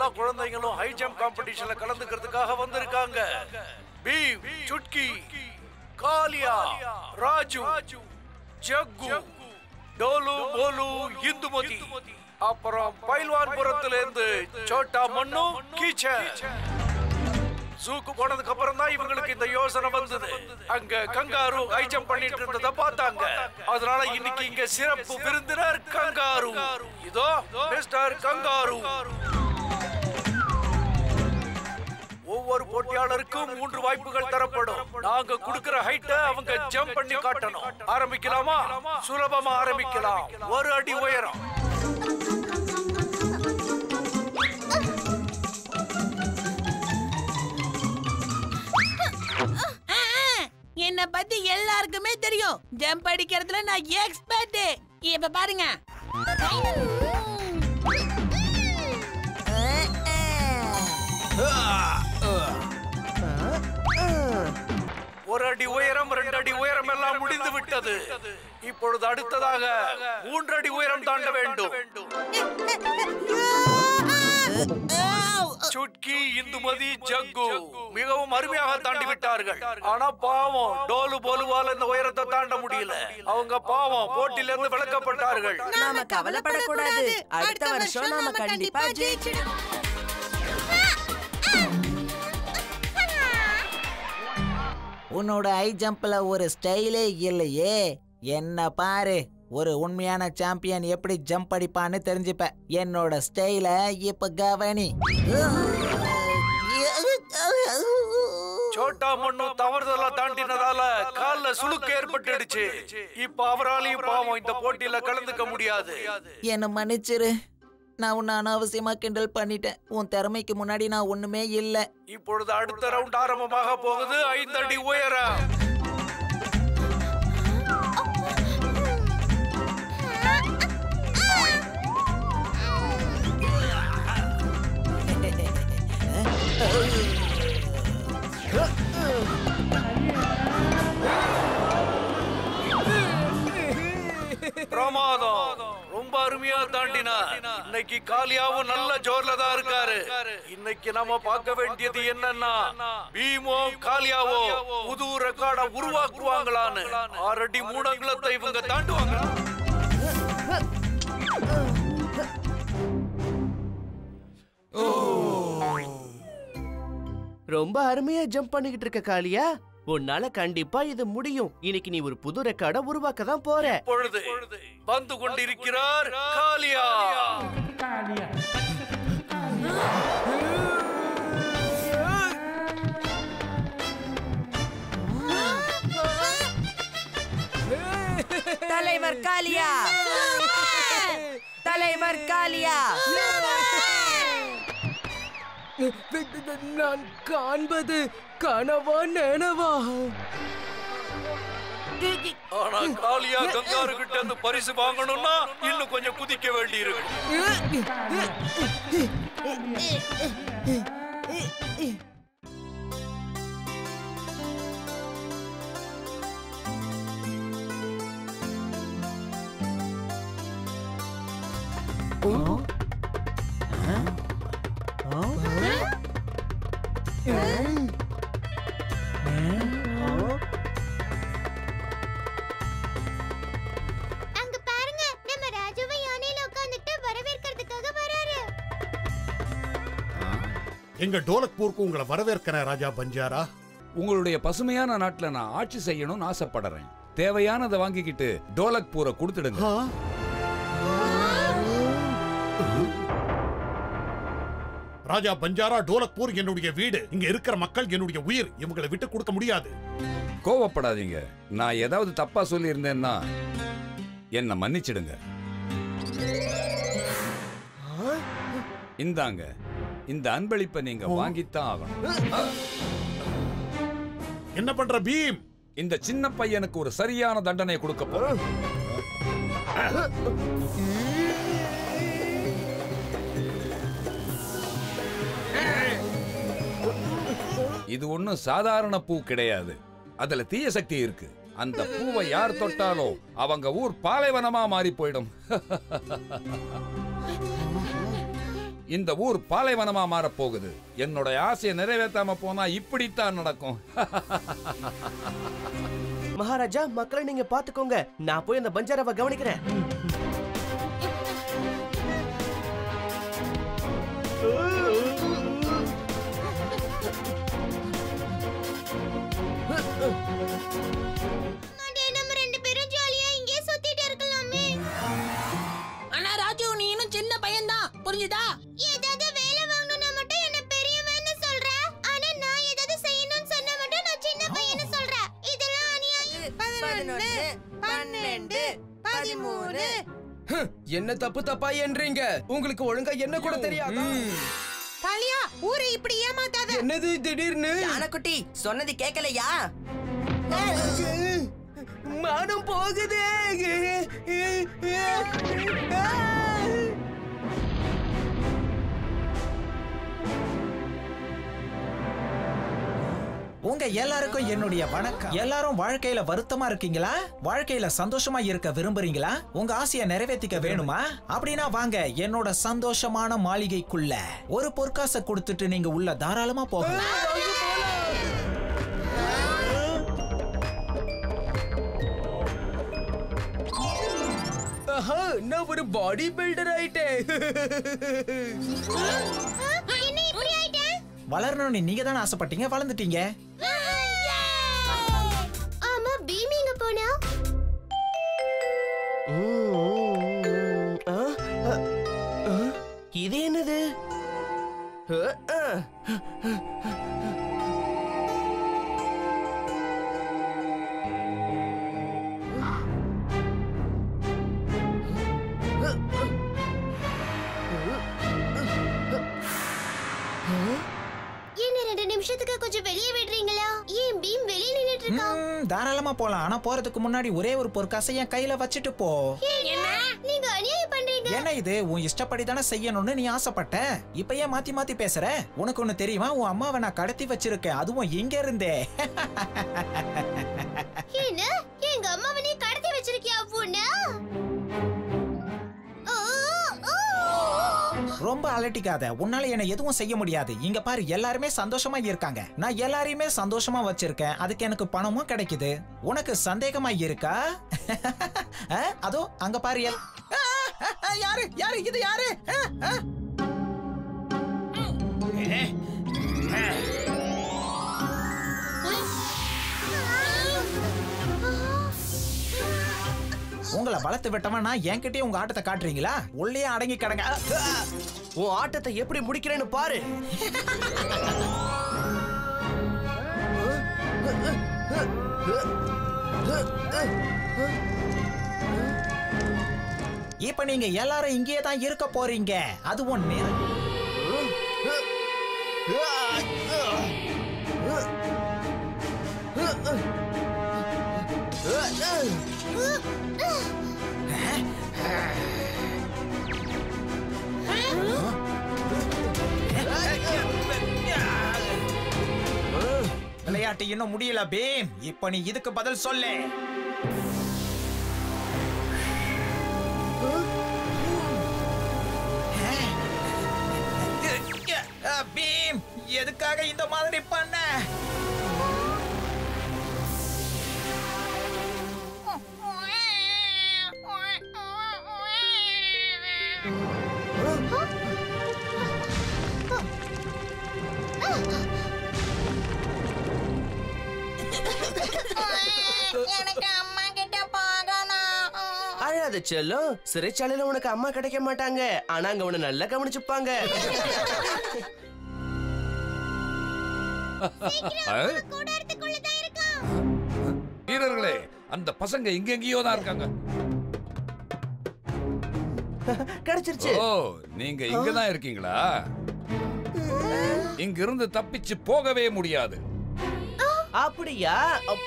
குழந்தைங்களும் high jump காம்படிஷன்ல கலந்துக்கிறதுக்காக வந்திருக்காங்க பீம் சுட்கி காலியா ராஜு ஜக்கு டோலு போலு இந்துமதி அப்புறம் பைல்வான்புரத்துல இருந்து சோட்டா மண்ணு கீச்ச ஜூக்கு போனதுக்கு அப்புறம் தான் இவங்களுக்கு இந்த யோசனை வந்தது அங்க கங்காரு ஹை ஜம்ப் பண்ணிட்டு இருந்ததை பார்த்தாங்க அதனால இன்னைக்கு இங்க சிறப்பு விருந்தினர் கங்காரு இதோ மிஸ்டர் கங்காரு ஒவ்வொரு போட்டியாளருக்கும் மூன்று வாய்ப்புகள் தரப்படும் நாங்க குடுக்கிற ஹைட்ட அவங்க ஜம்ப் பண்ணி காட்டணும் ஆரம்பிக்கலாமா சுலபமா ஆரம்பிக்கலாம் ஒரு அடி உயரம் என்ன பத்தி எல்லாருக்குமே தெரியும் ஜம்ப் அடிக்கிறதுல நான் எக்ஸ்பர்ட் இப்ப பாருங்க ஒரு அடி உயரம் ரெண்டு அடி உயரம் எல்லாம் முடிந்து விட்டது இப்பொழுது அடுத்ததாக மூன்று அடி உயரம் தாண்ட வேண்டும் சுட்கி இந்துமதி ஜக்கு மிகவும் அருமையாக தாண்டி விட்டார்கள் ஆனா பாவம் டோலு போலுவால இந்த உயரத்தை தாண்ட முடியல அவங்க பாவம் போட்டியில இருந்து விளக்கப்பட்டார்கள் நாம கவலைப்படக்கூடாது அடுத்த வருஷம் நாம கண்டிப்பா ஜெயிச்சிடும் உன்னோட ஹை ஜம்ப்ல ஒரு ஸ்டைலே இல்லையே என்ன பாரு ஒரு உண்மையான சாம்பியன் எப்படி ஜம்ப் அடிப்பான்னு தெரிஞ்சுப்ப என்னோட ஸ்டைல இப்ப கவனி சோட்டா மண்ணு தவறுதலா தாண்டினதால கால்ல சுளுக்கு ஏற்பட்டுடுச்சு இப்ப அவராலையும் பாவம் இந்த போட்டியில கலந்துக்க முடியாது என்ன மன்னிச்சிரு நான் உன்னை அனாவசியமா கிண்டல் பண்ணிட்டேன் உன் திறமைக்கு முன்னாடி நான் ஒண்ணுமே இல்ல இப்பொழுது அடுத்த ரவுண்ட் ஆரம்பமாக போகுது ஐந்து அடி உயரம் பிரமாதம் ரொம்ப அருமையா தாண்டினா இன்னைக்கு காலியாவும் நல்ல ஜோர்ல தான் இருக்காரு இன்னைக்கு நம்ம பார்க்க வேண்டியது என்னன்னா பீமோ காலியாவோ புது ரெக்கார்ட உருவாக்குவாங்களான்னு ஆறடி மூணு அங்குலத்தை இவங்க தாண்டுவாங்களா ரொம்ப அருமையா ஜம்ப் பண்ணிக்கிட்டு இருக்க காளியா உன்னால கண்டிப்பா இது முடியும் இன்னைக்கு நீ ஒரு புது ரெக்கார்ட உருவாக்க தான் போற பொழுது வந்து கொண்டிருக்கிறார் காலியா தலைவர் காளியா தலைவர் காளியா நான் காண்பது கனவா நனவா ஆனா காலியா கங்காரு கிட்ட இருந்து பரிசு வாங்கணும்னா இன்னும் கொஞ்சம் குதிக்க வேண்டி இருக்கு அங்க பாருங்க நம்ம ராஜுவை யானையில உட்கார்ந்துட்டு வரவேற்கிறதுக்காக வராரு எங்க டோலக்பூருக்கு உங்களை வரவேற்கிறேன் ராஜா பஞ்சாரா உங்களுடைய பசுமையான நாட்டுல நான் ஆட்சி செய்யணும்னு ஆசைப்படுறேன் தேவையானதை வாங்கிக்கிட்டு டோலக்பூரை கொடுத்துடுங்க ராஜா பஞ்சாரா டோலக்பூர் என்னுடைய வீடு இங்க இருக்கிற மக்கள் என்னுடைய உயிர் இவங்களை விட்டு கொடுக்க முடியாது கோவப்படாதீங்க நான் ஏதாவது தப்பா சொல்லி இருந்தேன்னா என்ன மன்னிச்சிடுங்க இந்தாங்க இந்த அன்பளிப்பை நீங்க வாங்கித்தான் ஆகணும் என்ன பண்ற பீம் இந்த சின்ன பையனுக்கு ஒரு சரியான தண்டனை கொடுக்க போறேன் இது ஒண்ணும் சாதாரண பூ கிடையாது அதுல தீய சக்தி இருக்கு அந்த பூவை யார் தொட்டாலோ அவங்க ஊர் பாலைவனமா மாறி போயிடும் இந்த ஊர் பாலைவனமா மாறப் போகுது என்னோட ஆசையை நிறைவேற்றாம போனா இப்படித்தான் நடக்கும் மகாராஜா மக்களை நீங்க பாத்துக்கோங்க நான் போய் அந்த பஞ்சாராவை கவனிக்கிறேன் அடே, நம்ம ரெண்டு பேரும் ஜாலியா இங்கேயே சுத்திட்டு இருக்கலாமே ஆனா ராஜு நீ இன்னும் சின்ன பையன்தான் புரிஞ்சுதா ஏதாவது வேலை வாங்கணும்னா மட்டும் என்ன பெரியவன்னு சொல்ற ஆனா நான் ஏதாவது செய்யணும்னு சொன்னா மட்டும் நான் சின்ன பையன்னு சொல்றேன் இதெல்லாம் அநியாயம் பதினொன்னு பன்னெண்டு பதிமூணு என்ன தப்பு தப்பா என்றீங்க உங்களுக்கு ஒழுங்கா என்ன கூட தெரியாதா காளியா ஊரை இப்படி ஏமாத்தாத என்னது திடீர்னு யானைக்குட்டி சொன்னது கேட்கலையா மானம் போகுதே உங்க எல்லாருக்கும் என்னுடைய வணக்கம் எல்லாரும் வாழ்க்கையில வருத்தமா இருக்கீங்களா வாழ்க்கையில சந்தோஷமா இருக்க விரும்புறீங்களா உங்க ஆசையை நிறைவேற்றிக்க வேணுமா அப்படின்னா வாங்க என்னோட சந்தோஷமான மாளிகைக்குள்ள ஒரு பொற்காசை கொடுத்துட்டு நீங்க உள்ள தாராளமா போகலாம் ஆஹா, நான் ஒரு பாடி பில்டர் ஆயிட்டேன் என்ன இப்படி ஆயிட்டேன் வளரணும்னு நீங்க தானே ஆசைப்பட்டீங்க வளர்ந்துட்டீங்க ஆமா பீம் எங்க போனா ஆ, ஆ, ஆ, இது என்னது ஆ, ஆ. என்ன ரெண்டு நிமிஷத்துக்கு கொஞ்சம் வெளியே விடுறீங்களா ஏன் பீம் வெளியே நின்னுட்டு இருக்கான் ம், தாராளமா போலாம் ஆனா போறதுக்கு முன்னாடி ஒரே ஒரு பொற்காசை என் கையில வச்சுட்டு போ என்ன நீங்க அநியாயம் பண்றீங்க என்ன இது உன் இஷ்டப்படி தானே செய்யணும்னு நீ ஆசைப்பட்ட இப்ப ஏன் மாத்தி மாத்தி பேசுற உனக்கு ஒண்ணு தெரியுமா உன் அம்மாவை நான் கடத்தி வச்சிருக்கேன் அதுவும் இங்க இருந்தே என்ன எங்க அம்மாவை நீ கடத்தி வச்சிருக்கியா பொண்ணு ஓ, ஓ. ரொம்ப அலட்டிக்காத உன்னால என்ன எதுவும் செய்ய முடியாது இங்க பாரு எல்லாருமே சந்தோஷமா இருக்காங்க நான் எல்லாரையுமே சந்தோஷமா வச்சிருக்கேன் அதுக்கு எனக்கு பணமும் கிடைக்குது உனக்கு சந்தேகமா இருக்கா அஹ், அதோ அங்க பாரு எல்- ஆ, ஆ, ஆ, யாரு யாரு இது யாரு ஆ, ஆ. உங்களை வளர்த்து விட்டவன் நான் என்கிட்டயே உங்க ஆட்டத்தை காட்டுறீங்களா உள்ளே அடங்கி கிடங்க அ, அ. உன் ஆட்டத்தை எப்படி முடிக்கிறேன்னு பாரு இப்ப நீங்க எல்லாரும் இங்கேயே தான் இருக்க போறீங்க அதுவும் நேர- விளையாட்டு இன்னும் முடியல பீம் இப்ப நீ இதுக்கு பதில் சொல்லு அஹ், பீம் எதுக்காக இந்த மாதிரி பண்ண எனக்கு அம்மா கிட்ட போகணும் அழாத செல்லம் சிறைச்சாலையில உனக்கு அம்மா கிடைக்க மாட்டாங்க ஆனா அங்க உன்னை நல்லா கவனிச்சுப்பாங்க அஹ், கூடாரத்துக்குள்ளதான் இருக்கான் வீரர்களே அந்த பசங்க இங்கெங்கேயோ தான் இருக்காங்க கிடைச்சிருச்சு ஓ நீங்க இங்க தான் இருக்கீங்களா இங்க இருந்து தப்பிச்சு போகவே முடியாது அப்படியா அப்-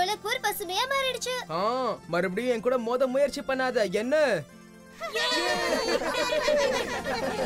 டோலக்பூர் பசுமையா மாறிடுச்சு ஆ மறுபடியும் என் கூட மோத முயற்சி பண்ணாத என்ன